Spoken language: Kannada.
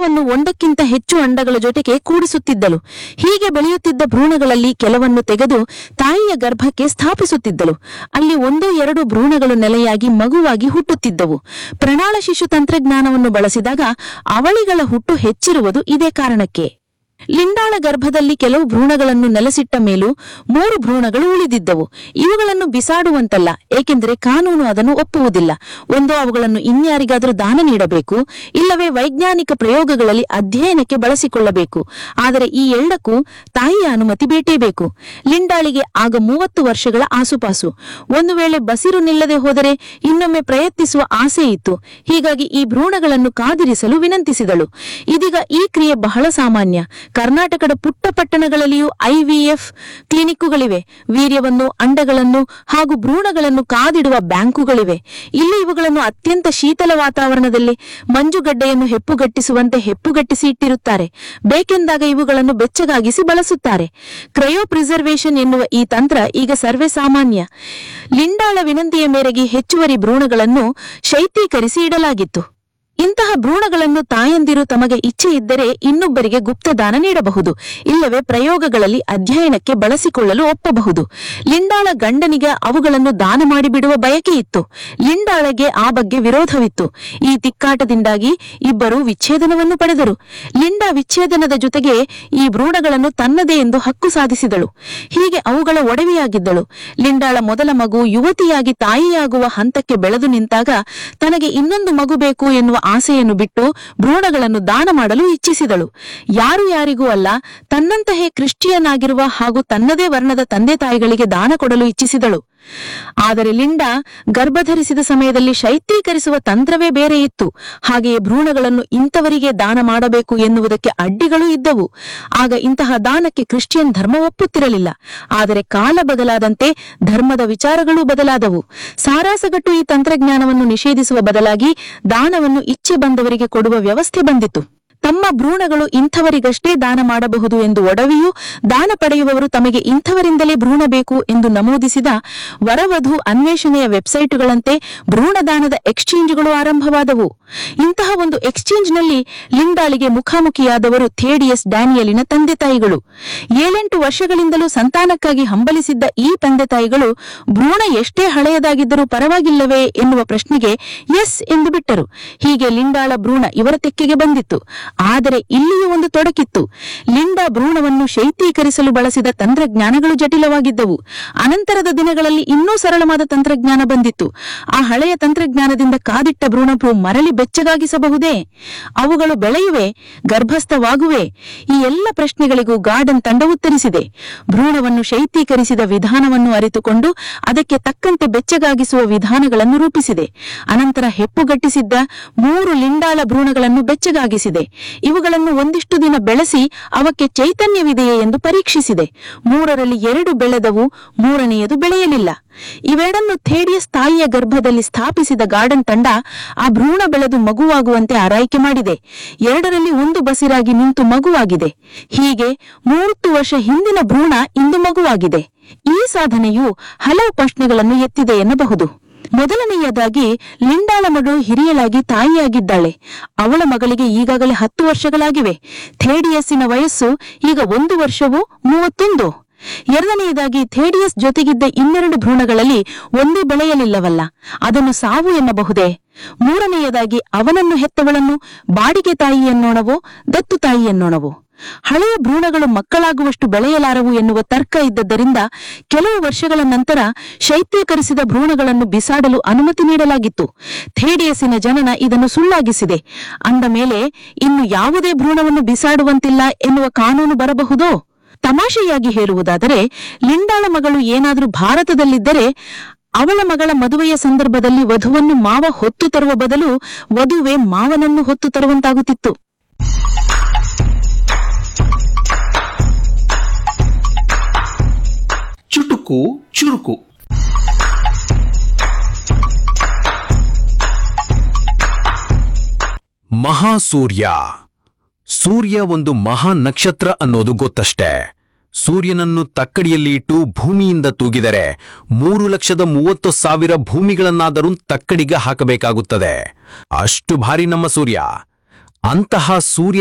ಭ್ರೂಣವನ್ನು ಒಂದಕ್ಕಿಂತ ಹೆಚ್ಚು ಅಂಡಗಳ ಜೊತೆಗೆ ಕೂಡಿಸುತ್ತಿದ್ದಳು ಹೀಗೆ ಬೆಳೆಯುತ್ತಿದ್ದ ಭ್ರೂಣಗಳಲ್ಲಿ ಕೆಲವನ್ನು ತೆಗೆದು ತಾಯಿಯ ಗರ್ಭಕ್ಕೆ ಸ್ಥಾಪಿಸುತ್ತಿದ್ದಳು ಅಲ್ಲಿ ಒಂದು ಎರಡು ಭ್ರೂಣಗಳು ನೆಲೆಯಾಗಿ ಮಗುವಾಗಿ ಹುಟ್ಟುತ್ತಿದ್ದವು ಪ್ರಣಾಳ ಶಿಶು ತಂತ್ರಜ್ಞಾನವನ್ನು ಬಳಸಿದಾಗ ಅವಳಿಗಳ ಹುಟ್ಟು ಹೆಚ್ಚಿರುವುದು ಇದೇ ಕಾರಣಕ್ಕೆ ಲಿಂಡಾಳ ಗರ್ಭದಲ್ಲಿ ಕೆಲವು ಭ್ರೂಣಗಳನ್ನು ನೆಲೆಸಿಟ್ಟ ಮೇಲೂ ಮೂರು ಭ್ರೂಣಗಳು ಉಳಿದಿದ್ದವು ಇವುಗಳನ್ನು ಬಿಸಾಡುವಂತಲ್ಲ ಏಕೆಂದರೆ ಕಾನೂನು ಅದನ್ನು ಒಪ್ಪುವುದಿಲ್ಲ ಒಂದು ಅವುಗಳನ್ನು ಇನ್ಯಾರಿಗಾದರೂ ದಾನ ನೀಡಬೇಕು ಇಲ್ಲವೇ ವೈಜ್ಞಾನಿಕ ಪ್ರಯೋಗಗಳಲ್ಲಿ ಅಧ್ಯಯನಕ್ಕೆ ಬಳಸಿಕೊಳ್ಳಬೇಕು ಆದರೆ ಈ ಎರಡಕ್ಕೂ ತಾಯಿಯ ಅನುಮತಿ ಬೇಕೇಬೇಕು ಲಿಂಡಾಳಿಗೆ ಆಗ ಮೂವತ್ತು ವರ್ಷಗಳ ಆಸುಪಾಸು ಒಂದು ವೇಳೆ ಬಸಿರು ನಿಲ್ಲದೆ ಹೋದರೆ ಇನ್ನೊಮ್ಮೆ ಪ್ರಯತ್ನಿಸುವ ಆಸೆ ಇತ್ತು ಹೀಗಾಗಿ ಈ ಭ್ರೂಣಗಳನ್ನು ಕಾದಿರಿಸಲು ವಿನಂತಿಸಿದಳು ಇದೀಗ ಈ ಕ್ರಿಯೆ ಬಹಳ ಸಾಮಾನ್ಯ ಕರ್ನಾಟಕದ ಪುಟ್ಟ ಪಟ್ಟಣಗಳಲ್ಲಿಯೂ ಐವಿಎಫ್ ಕ್ಲಿನಿಕ್ಕುಗಳಿವೆ ವೀರ್ಯವನ್ನು ಅಂಡಗಳನ್ನು ಹಾಗೂ ಭ್ರೂಣಗಳನ್ನು ಕಾದಿಡುವ ಬ್ಯಾಂಕುಗಳಿವೆ ಇಲ್ಲಿ ಇವುಗಳನ್ನು ಅತ್ಯಂತ ಶೀತಲ ವಾತಾವರಣದಲ್ಲಿ ಮಂಜುಗಡ್ಡೆಯನ್ನು ಹೆಪ್ಪುಗಟ್ಟಿಸುವಂತೆ ಹೆಪ್ಪುಗಟ್ಟಿಸಿ ಇಟ್ಟಿರುತ್ತಾರೆ ಬೇಕೆಂದಾಗ ಇವುಗಳನ್ನು ಬೆಚ್ಚಗಾಗಿಸಿ ಬಳಸುತ್ತಾರೆ ಕ್ರಯೋ ಪ್ರಿಸರ್ವೇಷನ್ ಎನ್ನುವ ಈ ತಂತ್ರ ಈಗ ಸರ್ವೇ ಸಾಮಾನ್ಯ ಲಿಂಡಾಳ ವಿನಂತಿಯ ಮೇರೆಗೆ ಹೆಚ್ಚುವರಿ ಭ್ರೂಣಗಳನ್ನು ಶೈತ್ಯೀಕರಿಸಿ ಇಡಲಾಗಿತ್ತು ಇಂತಹ ಭ್ರೂಣಗಳನ್ನು ತಾಯಂದಿರು ತಮಗೆ ಇಚ್ಛೆ ಇದ್ದರೆ ಇನ್ನೊಬ್ಬರಿಗೆ ಗುಪ್ತದಾನ ನೀಡಬಹುದು ಇಲ್ಲವೇ ಪ್ರಯೋಗಗಳಲ್ಲಿ ಅಧ್ಯಯನಕ್ಕೆ ಬಳಸಿಕೊಳ್ಳಲು ಒಪ್ಪಬಹುದು ಲಿಂಡಾಳ ಗಂಡನಿಗೆ ಅವುಗಳನ್ನು ದಾನ ಮಾಡಿಬಿಡುವ ಬಯಕೆ ಇತ್ತು ಲಿಂಡಾಳಗೆ ಆ ಬಗ್ಗೆ ವಿರೋಧವಿತ್ತು ಈ ತಿಕ್ಕಾಟದಿಂದಾಗಿ ಇಬ್ಬರು ವಿಚ್ಛೇದನವನ್ನು ಪಡೆದರು ಲಿಂಡಾ ವಿಚ್ಛೇದನದ ಜೊತೆಗೆ ಈ ಭ್ರೂಣಗಳನ್ನು ತನ್ನದೇ ಎಂದು ಹಕ್ಕು ಸಾಧಿಸಿದಳು ಹೀಗೆ ಅವುಗಳ ಒಡವೆಯಾಗಿದ್ದಳು ಲಿಂಡಾಳ ಮೊದಲ ಮಗು ಯುವತಿಯಾಗಿ ತಾಯಿಯಾಗುವ ಹಂತಕ್ಕೆ ಬೆಳೆದು ನಿಂತಾಗ ತನಗೆ ಇನ್ನೊಂದು ಮಗು ಬೇಕು ಎನ್ನುವ ಆಸೆಯನ್ನು ಬಿಟ್ಟು ಭ್ರೂಣಗಳನ್ನು ದಾನ ಮಾಡಲು ಇಚ್ಛಿಸಿದಳು ಯಾರು ಯಾರಿಗೂ ಅಲ್ಲ ತನ್ನಂತಹೇ ಕ್ರಿಶ್ಚಿಯನ್ ಆಗಿರುವ ಹಾಗೂ ತನ್ನದೇ ವರ್ಣದ ತಂದೆ ತಾಯಿಗಳಿಗೆ ದಾನ ಕೊಡಲು ಇಚ್ಛಿಸಿದಳು ಆದರೆ ಲಿಂಡಾ ಗರ್ಭಧರಿಸಿದ ಸಮಯದಲ್ಲಿ ಶೈತ್ಯೀಕರಿಸುವ ತಂತ್ರವೇ ಬೇರೆ ಇತ್ತು ಹಾಗೆಯೇ ಭ್ರೂಣಗಳನ್ನು ಇಂಥವರಿಗೆ ದಾನ ಮಾಡಬೇಕು ಎನ್ನುವುದಕ್ಕೆ ಅಡ್ಡಿಗಳು ಇದ್ದವು ಆಗ ಇಂತಹ ದಾನಕ್ಕೆ ಕ್ರಿಶ್ಚಿಯನ್ ಧರ್ಮ ಒಪ್ಪುತ್ತಿರಲಿಲ್ಲ ಆದರೆ ಕಾಲ ಬದಲಾದಂತೆ ಧರ್ಮದ ವಿಚಾರಗಳೂ ಬದಲಾದವು ಸಾರಾಸಗಟ್ಟು ಈ ತಂತ್ರಜ್ಞಾನವನ್ನು ನಿಷೇಧಿಸುವ ಬದಲಾಗಿ ದಾನವನ್ನು ಇಚ್ಛೆ ಬಂದವರಿಗೆ ಕೊಡುವ ವ್ಯವಸ್ಥೆ ಬಂದಿತು ತಮ್ಮ ಭ್ರೂಣಗಳು ಇಂಥವರಿಗಷ್ಟೇ ದಾನ ಮಾಡಬಹುದು ಎಂದು ಒಡವಿಯೂ ದಾನ ಪಡೆಯುವವರು ತಮಗೆ ಇಂಥವರಿಂದಲೇ ಭ್ರೂಣ ಬೇಕು ಎಂದು ನಮೂದಿಸಿದ ವರವಧು ಅನ್ವೇಷಣೆಯ ವೆಬ್ಸೈಟುಗಳಂತೆ ಭ್ರೂಣದಾನದ ಎಕ್ಸ್ಚೇಂಜ್ಗಳು ಆರಂಭವಾದವು ಇಂತಹ ಒಂದು ಎಕ್ಸ್ಚೇಂಜ್ನಲ್ಲಿ ಲಿಂಡಾಳಿಗೆ ಮುಖಾಮುಖಿಯಾದವರು ಥೇಡಿಯಸ್ ಡ್ಯಾನಿಯಲಿನ ತಂದೆ ತಾಯಿಗಳು ಏಳೆಂಟು ವರ್ಷಗಳಿಂದಲೂ ಸಂತಾನಕ್ಕಾಗಿ ಹಂಬಲಿಸಿದ್ದ ಈ ತಂದೆ ತಾಯಿಗಳು ಭ್ರೂಣ ಎಷ್ಟೇ ಹಳೆಯದಾಗಿದ್ದರೂ ಪರವಾಗಿಲ್ಲವೇ ಎನ್ನುವ ಪ್ರಶ್ನೆಗೆ ಎಸ್ ಎಂದು ಬಿಟ್ಟರು ಹೀಗೆ ಲಿಂಡಾಳ ಭ್ರೂಣ ಇವರ ತೆಕ್ಕೆಗೆ ಬಂದಿತ್ತು ಆದರೆ ಇಲ್ಲಿಯೂ ಒಂದು ತೊಡಕಿತ್ತು ಲಿಂಡಾ ಭ್ರೂಣವನ್ನು ಶೈತ್ಯೀಕರಿಸಲು ಬಳಸಿದ ತಂತ್ರಜ್ಞಾನಗಳು ಜಟಿಲವಾಗಿದ್ದವು ಅನಂತರದ ದಿನಗಳಲ್ಲಿ ಇನ್ನೂ ಸರಳವಾದ ತಂತ್ರಜ್ಞಾನ ಬಂದಿತ್ತು ಆ ಹಳೆಯ ತಂತ್ರಜ್ಞಾನದಿಂದ ಕಾದಿಟ್ಟ ಭ್ರೂಣವು ಮರಳಿ ಬೆಚ್ಚಗಾಗಿಸಬಹುದೇ ಅವುಗಳು ಬೆಳೆಯುವೆ ಗರ್ಭಸ್ಥವಾಗುವೆ ಈ ಎಲ್ಲ ಪ್ರಶ್ನೆಗಳಿಗೂ ಗಾರ್ಡನ್ ತಂಡ ಉತ್ತರಿಸಿದೆ ಭ್ರೂಣವನ್ನು ಶೈತ್ಯೀಕರಿಸಿದ ವಿಧಾನವನ್ನು ಅರಿತುಕೊಂಡು ಅದಕ್ಕೆ ತಕ್ಕಂತೆ ಬೆಚ್ಚಗಾಗಿಸುವ ವಿಧಾನಗಳನ್ನು ರೂಪಿಸಿದೆ ಅನಂತರ ಹೆಪ್ಪುಗಟ್ಟಿಸಿದ್ದ ಮೂರು ಲಿಂಡಾಳ ಭ್ರೂಣಗಳನ್ನು ಬೆಚ್ಚಗಾಗಿಸಿದೆ ಇವುಗಳನ್ನು ಒಂದಿಷ್ಟು ದಿನ ಬೆಳೆಸಿ ಅವಕ್ಕೆ ಚೈತನ್ಯವಿದೆಯೇ ಎಂದು ಪರೀಕ್ಷಿಸಿದೆ ಮೂರರಲ್ಲಿ ಎರಡು ಬೆಳೆದವು ಮೂರನೆಯದು ಬೆಳೆಯಲಿಲ್ಲ ಇವೆರಡನ್ನು ಥೇಡಿಯಸ್ ತಾಯಿಯ ಗರ್ಭದಲ್ಲಿ ಸ್ಥಾಪಿಸಿದ ಗಾರ್ಡನ್ ತಂಡ ಆ ಭ್ರೂಣ ಬೆಳೆದು ಮಗುವಾಗುವಂತೆ ಆರೈಕೆ ಮಾಡಿದೆ ಎರಡರಲ್ಲಿ ಒಂದು ಬಸಿರಾಗಿ ನಿಂತು ಮಗುವಾಗಿದೆ ಹೀಗೆ ಮೂವತ್ತು ವರ್ಷ ಹಿಂದಿನ ಭ್ರೂಣ ಇಂದು ಮಗುವಾಗಿದೆ ಈ ಸಾಧನೆಯು ಹಲವು ಪ್ರಶ್ನೆಗಳನ್ನು ಎತ್ತಿದೆ ಎನ್ನಬಹುದು ಮೊದಲನೆಯದಾಗಿ ಲಿಂಡಾಳ ಮಗಳು ಹಿರಿಯಳಾಗಿ ತಾಯಿಯಾಗಿದ್ದಾಳೆ ಅವಳ ಮಗಳಿಗೆ ಈಗಾಗಲೇ ಹತ್ತು ವರ್ಷಗಳಾಗಿವೆ ಥೇಡಿಯಸ್ಸಿನ ವಯಸ್ಸು ಈಗ ಒಂದು ವರ್ಷವೂ ಮೂವತ್ತೊಂದು ಎರಡನೆಯದಾಗಿ ಥೇಡಿಯಸ್ ಜೊತೆಗಿದ್ದ ಇನ್ನೆರಡು ಭ್ರೂಣಗಳಲ್ಲಿ ಒಂದೇ ಬೆಳೆಯಲಿಲ್ಲವಲ್ಲ ಅದನ್ನು ಸಾವು ಎನ್ನಬಹುದೇ ಮೂರನೆಯದಾಗಿ ಅವನನ್ನು ಹೆತ್ತವಳನ್ನು ಬಾಡಿಗೆ ತಾಯಿ ಎನ್ನೋಣವೋ ದತ್ತು ತಾಯಿ ಎನ್ನೋಣವೋ ಹಳೆಯ ಭ್ರೂಣಗಳು ಮಕ್ಕಳಾಗುವಷ್ಟು ಬೆಳೆಯಲಾರವು ಎನ್ನುವ ತರ್ಕ ಇದ್ದದ್ದರಿಂದ ಕೆಲವು ವರ್ಷಗಳ ನಂತರ ಶೈತ್ಯೀಕರಿಸಿದ ಭ್ರೂಣಗಳನ್ನು ಬಿಸಾಡಲು ಅನುಮತಿ ನೀಡಲಾಗಿತ್ತು ಥೇಡಿಯಸ್ಸಿನ ಜನನ ಇದನ್ನು ಸುಳ್ಳಾಗಿಸಿದೆ ಅಂದ ಮೇಲೆ ಇನ್ನು ಯಾವುದೇ ಭ್ರೂಣವನ್ನು ಬಿಸಾಡುವಂತಿಲ್ಲ ಎನ್ನುವ ಕಾನೂನು ಬರಬಹುದೋ ತಮಾಷೆಯಾಗಿ ಹೇಳುವುದಾದರೆ ಲಿಂಡಾಳ ಮಗಳು ಏನಾದರೂ ಭಾರತದಲ್ಲಿದ್ದರೆ ಅವಳ ಮಗಳ ಮದುವೆಯ ಸಂದರ್ಭದಲ್ಲಿ ವಧುವನ್ನು ಮಾವ ಹೊತ್ತು ತರುವ ಬದಲು ವಧುವೆ ಮಾವನನ್ನು ಹೊತ್ತು ತರುವಂತಾಗುತ್ತಿತ್ತು ಚುಟುಕು ಚುರುಕು ಮಹಾಸೂರ್ಯ ಸೂರ್ಯ ಒಂದು ಮಹಾ ನಕ್ಷತ್ರ ಅನ್ನೋದು ಗೊತ್ತಷ್ಟೇ ಸೂರ್ಯನನ್ನು ತಕ್ಕಡಿಯಲ್ಲಿ ಇಟ್ಟು ಭೂಮಿಯಿಂದ ತೂಗಿದರೆ ಮೂರು ಲಕ್ಷದ ಮೂವತ್ತು ಸಾವಿರ ಭೂಮಿಗಳನ್ನಾದರೂ ತಕ್ಕಡಿಗೆ ಹಾಕಬೇಕಾಗುತ್ತದೆ ಅಷ್ಟು ಭಾರಿ ನಮ್ಮ ಸೂರ್ಯ ಅಂತಹ ಸೂರ್ಯ